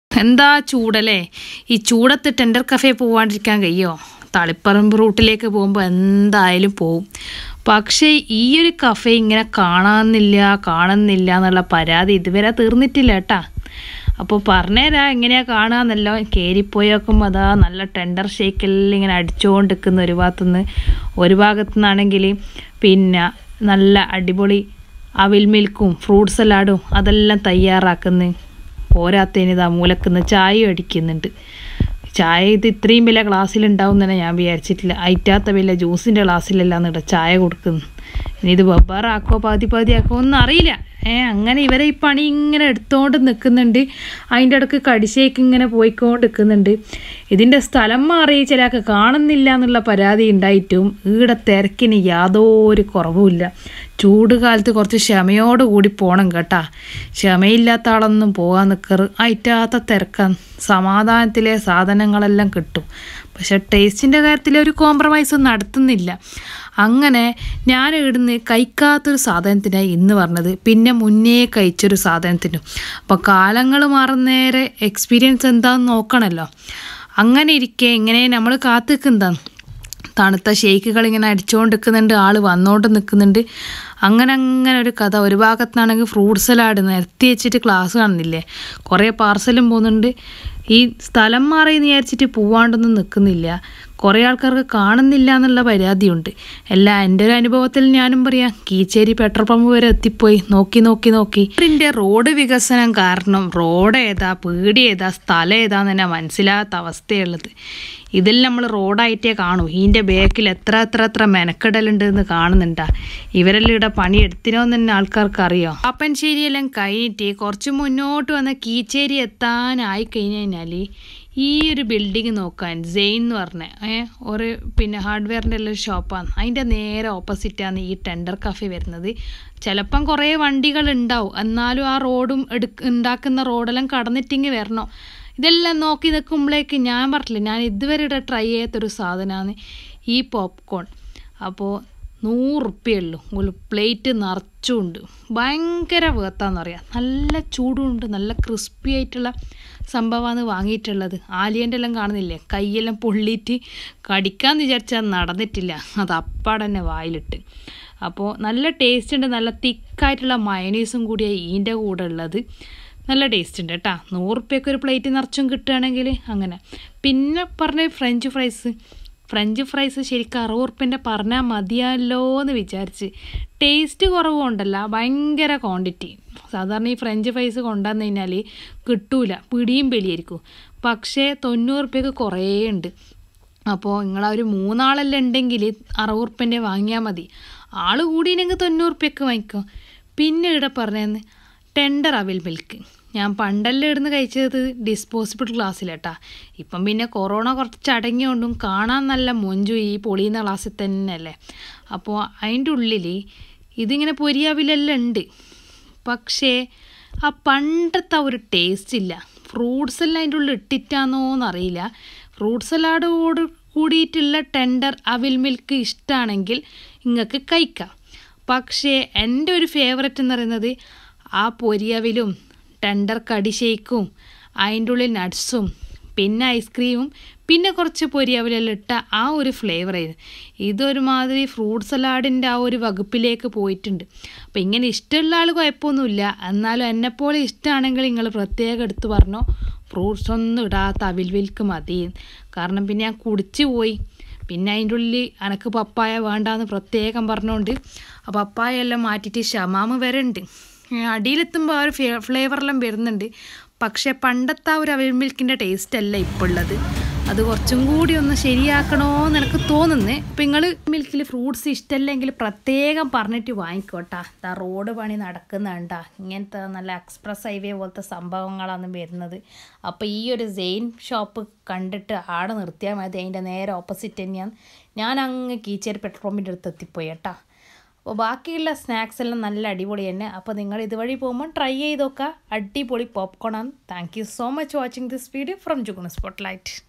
എന്താ ചൂടല്ലേ ഈ ചൂടത്ത് ടെൻഡർ കഫേ പോവാണ്ടിരിക്കാൻ കഴിയോ തളിപ്പറമ്പ് റൂട്ടിലേക്ക് പോകുമ്പോൾ എന്തായാലും പോവും പക്ഷേ ഈ ഒരു കഫേ ഇങ്ങനെ കാണാനില്ല കാണുന്നില്ല എന്നുള്ള പരാതി ഇതുവരെ തീർന്നിട്ടില്ല കേട്ടാ അപ്പോൾ പറഞ്ഞുതരാ എങ്ങനെയാ കാണാന്നല്ലോ കയറിപ്പോയി നോക്കുമ്പോൾ അതാ നല്ല ടെൻഡർ ഷേക്കെല്ലാം ഇങ്ങനെ അടിച്ചുകൊണ്ട് നിൽക്കുന്ന ഒരു ഭാഗത്തുനിന്ന് ഒരു ഭാഗത്തു നിന്നാണെങ്കിൽ പിന്നെ നല്ല അടിപൊളി അവിൽ മിൽക്കും ഫ്രൂട്ട് സലാഡും അതെല്ലാം തയ്യാറാക്കുന്നു പോരാത്തതിന് ഇതാ മൂലക്കുന്ന് ചായ അടിക്കുന്നുണ്ട് ചായ ഇത് ഇത്രയും വലിയ ഗ്ലാസ്സിലുണ്ടാവും തന്നെ ഞാൻ വിചാരിച്ചിട്ടില്ല അയറ്റാത്ത വലിയ ജ്യൂസിൻ്റെ ഗ്ലാസ്സിലല്ല എന്നിട്ട് ചായ കൊടുക്കുന്നു ഇനി ഇത് വെബ്ബാറാക്കോ പാതി പാതി ആക്കോ ഒന്നും അറിയില്ല ഏ അങ്ങനെ ഇവരെ ഈ പണി ഇങ്ങനെ എടുത്തോണ്ട് നിൽക്കുന്നുണ്ട് അതിൻ്റെ ഇടയ്ക്ക് കടിശേക്ക് ഇങ്ങനെ പോയിക്കൊണ്ട് നിൽക്കുന്നുണ്ട് ഇതിൻ്റെ സ്ഥലം മാറി ചിലക്ക് കാണുന്നില്ല എന്നുള്ള പരാതി ഉണ്ടായിട്ടും ഈടെ തിരക്കിന് യാതൊരു കുറവുമില്ല ചൂട് കാലത്ത് കുറച്ച് ക്ഷമയോട് കൂടി പോകണം കേട്ടാ ക്ഷമയില്ലാത്ത ആളൊന്നും പോകാൻ നിൽക്കറ് അയറ്റാത്ത തിരക്കാൻ സമാധാനത്തിലെ സാധനങ്ങളെല്ലാം കിട്ടും പക്ഷെ ടേസ്റ്റിൻ്റെ കാര്യത്തിൽ ഒരു കോംപ്രമൈസ് നടത്തുന്നില്ല അങ്ങനെ ഞാൻ ഇവിടുന്ന് കഴിക്കാത്തൊരു സാധനത്തിനായി ഇന്ന് പറഞ്ഞത് പിന്നെ മുന്നേ കഴിച്ചൊരു സാധനത്തിനും അപ്പോൾ കാലങ്ങൾ മാറുന്നേരെ എക്സ്പീരിയൻസ് എന്താണെന്ന് നോക്കണമല്ലോ അങ്ങനെ ഇരിക്കെ ഇങ്ങനെ നമ്മൾ കാത്തു നിൽക്കുന്നതാണ് തണുത്ത ഷേക്കുകൾ ഇങ്ങനെ അടിച്ചുകൊണ്ട് നിൽക്കുന്നുണ്ട് ആൾ വന്നുകൊണ്ട് നിൽക്കുന്നുണ്ട് അങ്ങനെ അങ്ങനെ ഒരു കഥ ഒരു ഭാഗത്താണെങ്കിൽ ഫ്രൂട്ട് സലാഡ് നിരത്തി വെച്ചിട്ട് ക്ലാസ് കാണുന്നില്ലേ കുറേ പാർസലും പോകുന്നുണ്ട് ഈ സ്ഥലം മാറി എന്ന് വിചാരിച്ചിട്ട് പോവാണ്ടൊന്നും നിൽക്കുന്നില്ല കുറേ ആൾക്കാർക്ക് കാണുന്നില്ല എന്നുള്ള പരാതിയുണ്ട് എല്ലാ എൻ്റെ ഒരു അനുഭവത്തിൽ ഞാനും പറയാം കീച്ചേരി പെട്രോൾ പമ്പ് വരെ എത്തിപ്പോയി നോക്കി നോക്കി നോക്കി ഇതിൻ്റെ റോഡ് വികസനം കാരണം റോഡ് ഏതാ പീടി ഏതാ സ്ഥലം ഏതാന്ന് തന്നെ മനസ്സിലാകാത്ത അവസ്ഥയുള്ളത് ഇതിൽ നമ്മൾ റോഡായിട്ടേ കാണൂ ഇതിൻ്റെ ബാക്കിൽ എത്ര എത്ര എത്ര മെനക്കെടലുണ്ട് എന്ന് കാണുന്നുണ്ടാ ഇവരെല്ലാം ഇവിടെ പണി എടുത്തിനോന്ന് തന്നെ ആൾക്കാർക്ക് അറിയോ പാപ്പൻശ്ശേരിയെല്ലാം കഴിഞ്ഞിട്ട് കുറച്ച് മുന്നോട്ട് വന്ന കീച്ചേരി എത്താനായി കഴിഞ്ഞ് കഴിഞ്ഞാൽ ഈ ഒരു ബിൽഡിങ് നോക്കാൻ ജെയിൻ എന്ന് പറഞ്ഞ ഏ ഒരു പിന്നെ ഹാർഡ്വെയറിൻ്റെ എല്ലാം ഒരു ഷോപ്പാണ് അതിൻ്റെ നേരെ ഓപ്പോസിറ്റാണ് ഈ ടെൻഡർ കഫേ വരുന്നത് ചിലപ്പം കുറേ വണ്ടികൾ ഉണ്ടാവും എന്നാലും ആ റോഡും എടുക്ക ഉണ്ടാക്കുന്ന റോഡെല്ലാം കടന്നിട്ടിങ്ങ് വരണോ ഇതെല്ലാം നോക്കി നിൽക്കുമ്പോഴേക്ക് ഞാൻ പറഞ്ഞില്ല ഞാൻ ഇതുവരെ ഇവിടെ ട്രൈ ചെയ്യാത്തൊരു സാധനമാണ് ഈ പോപ്കോൺ അപ്പോൾ നൂറുപ്യുള്ളൂ ഒരു പ്ലേറ്റ് നിറച്ചുണ്ട് ഭയങ്കര വേർത്താന്ന് പറയാം നല്ല ചൂടുണ്ട് നല്ല ക്രിസ്പി ആയിട്ടുള്ള സംഭവമാണ് വാങ്ങിയിട്ടുള്ളത് ആലിയൻ്റെ എല്ലാം കാണുന്നില്ലേ കൈയെല്ലാം പൊള്ളിയിട്ട് കടിക്കാന്ന് വിചാരിച്ചാൽ നടന്നിട്ടില്ല അത് അപ്പാടന്നെ വായിലിട്ട് അപ്പോൾ നല്ല ടേസ്റ്റ് ഉണ്ട് നല്ല തിക്കായിട്ടുള്ള മയനീസും കൂടിയാണ് ഇതിൻ്റെ കൂടെ ഉള്ളത് നല്ല ടേസ്റ്റ് ഉണ്ട് കേട്ടോ നൂറുപ്യക്ക് ഒരു പ്ലേറ്റ് നിറച്ചും കിട്ടുകയാണെങ്കിൽ അങ്ങനെ പിന്നെ പറഞ്ഞ ഫ്രഞ്ച് ഫ്രൈസ് ഫ്രഞ്ച് ഫ്രൈസ് ശരിക്കും അറുപത് ഉറുപ്പ്യൻ്റെ പറഞ്ഞാൽ മതിയല്ലോ എന്ന് വിചാരിച്ച് ടേസ്റ്റ് കുറവുണ്ടല്ല ഭയങ്കര ക്വാണ്ടിറ്റി സാധാരണ ഈ ഫ്രഞ്ച് ഫ്രൈസ് കൊണ്ടുവന്നു കഴിഞ്ഞാൽ കിട്ടൂല പിടിയും പെലിയായിരിക്കും പക്ഷേ തൊണ്ണൂറ് ഉറുപ്പ്യക്ക് കുറേ ഉണ്ട് അപ്പോൾ നിങ്ങൾ ഒരു മൂന്നാളെല്ലാം ഉണ്ടെങ്കിൽ അറുപത് ഉറുപ്പ്യൻ്റെ വാങ്ങിയാൽ മതി ആൾ കൂടിയില്ലെങ്കിൽ തൊണ്ണൂറ് ഉറുപ്പ്യക്ക് വാങ്ങിക്കും പിന്നെ ഇവിടെ പറഞ്ഞതെന്ന് ടെൻഡർ അവിൽ മിൽക്ക് ഞാൻ പണ്ടെല്ലാം ഇടുന്ന് കഴിച്ചത് ഡിസ്പോസിബിൾ ഗ്ലാസ്സിലേട്ടാ ഇപ്പം പിന്നെ കൊറോണ കുറച്ച് അടങ്ങിയോണ്ടും കാണാൻ നല്ല മൊഞ്ചു ഈ പൊളിയുന്ന ഗ്ലാസ്സിൽ തന്നെയല്ലേ അപ്പോൾ അതിൻ്റെ ഉള്ളിൽ ഇതിങ്ങനെ പൊരിയാവിലെല്ലാം ഉണ്ട് പക്ഷേ ആ പണ്ടത്തെ ആ ഒരു ടേസ്റ്റ് ഇല്ല ഫ്രൂട്ട്സ് എല്ലാം അതിൻ്റെ ഉള്ളിൽ ഇട്ടിട്ടാന്നോന്നറിയില്ല ഫ്രൂട്ട് സലാഡോട് കൂടിയിട്ടുള്ള ടെൻഡർ അവിൽ മിൽക്ക് ഇഷ്ടമാണെങ്കിൽ നിങ്ങൾക്ക് കഴിക്കാം പക്ഷേ എൻ്റെ ഒരു ഫേവററ്റ് എന്ന് പറയുന്നത് ആ പൊരിയവിലും ടെൻഡർ കടി ഷേക്കും അതിൻ്റെ ഉള്ളിൽ നട്ട്സും പിന്നെ ഐസ്ക്രീമും പിന്നെ കുറച്ച് പൊരിയവിലെല്ലാം ഇട്ട ആ ഒരു ഫ്ലേവറായിരുന്നു ഇതൊരുമാതിരി ഫ്രൂട്ട് സലാഡിൻ്റെ ആ ഒരു വകുപ്പിലേക്ക് പോയിട്ടുണ്ട് അപ്പോൾ ഇങ്ങനെ ഇഷ്ടമുള്ള ആൾ കുഴപ്പമൊന്നുമില്ല എന്നാലും എന്നെപ്പോലെ ഇഷ്ടമാണെങ്കിൽ നിങ്ങൾ പ്രത്യേകം എടുത്ത് പറഞ്ഞോ ഫ്രൂട്ട്സ് ഒന്നും ഇടാത്ത അവിൽ വിൽക്ക് മതി കാരണം പിന്നെ ഞാൻ കുടിച്ചു പോയി പിന്നെ അതിൻ്റെ ഉള്ളിൽ എനക്ക് പപ്പായ വേണ്ടാന്ന് പ്രത്യേകം പറഞ്ഞുകൊണ്ട് ആ പപ്പായ എല്ലാം മാറ്റിയിട്ട് ഷമാമ് വരെ ഉണ്ട് അടിയിലെത്തുമ്പോൾ ആ ഒരു ഫ്ലേവറെല്ലാം വരുന്നുണ്ട് പക്ഷേ പണ്ടത്തെ ആ ഒരു അവിൽ മിൽക്കിൻ്റെ ടേസ്റ്റ് അല്ല ഇപ്പോൾ ഉള്ളത് അത് കുറച്ചും കൂടി ഒന്ന് ശരിയാക്കണമെന്ന് എനിക്ക് തോന്നുന്നത് ഇപ്പം നിങ്ങൾ മിൽക്കിൽ ഫ്രൂട്ട്സ് ഇഷ്ടമല്ലെങ്കിൽ പ്രത്യേകം പറഞ്ഞിട്ട് വാങ്ങിക്കോട്ടാ ദാ റോഡ് പണി നടക്കുന്നുണ്ട ഇങ്ങനത്തെ നല്ല എക്സ്പ്രസ് ഹൈവേ പോലത്തെ സംഭവങ്ങളാണ് വരുന്നത് അപ്പോൾ ഈ ഒരു സെയിൻ ഷോപ്പ് കണ്ടിട്ട് ആടെ നിർത്തിയാൽ മതി അതിൻ്റെ നേരെ ഓപ്പോസിറ്റ് തന്നെയാണ് ഞാൻ അങ്ങ് കീച്ചേരി പെട്രോൾ പമ്പിൻ്റെ അടുത്ത് എത്തിപ്പോയി കേട്ടാ അപ്പോൾ ബാക്കിയുള്ള സ്നാക്സ് എല്ലാം നല്ല അടിപൊളി തന്നെ അപ്പോൾ നിങ്ങൾ ഇതുവഴി പോകുമ്പോൾ ട്രൈ ചെയ്ത് നോക്കുക അടിപൊളി പോപ്കോൺ ആണ് thank you so much watching this video from ജുഗുൺ സ്പോട്ട് ലൈറ്റ്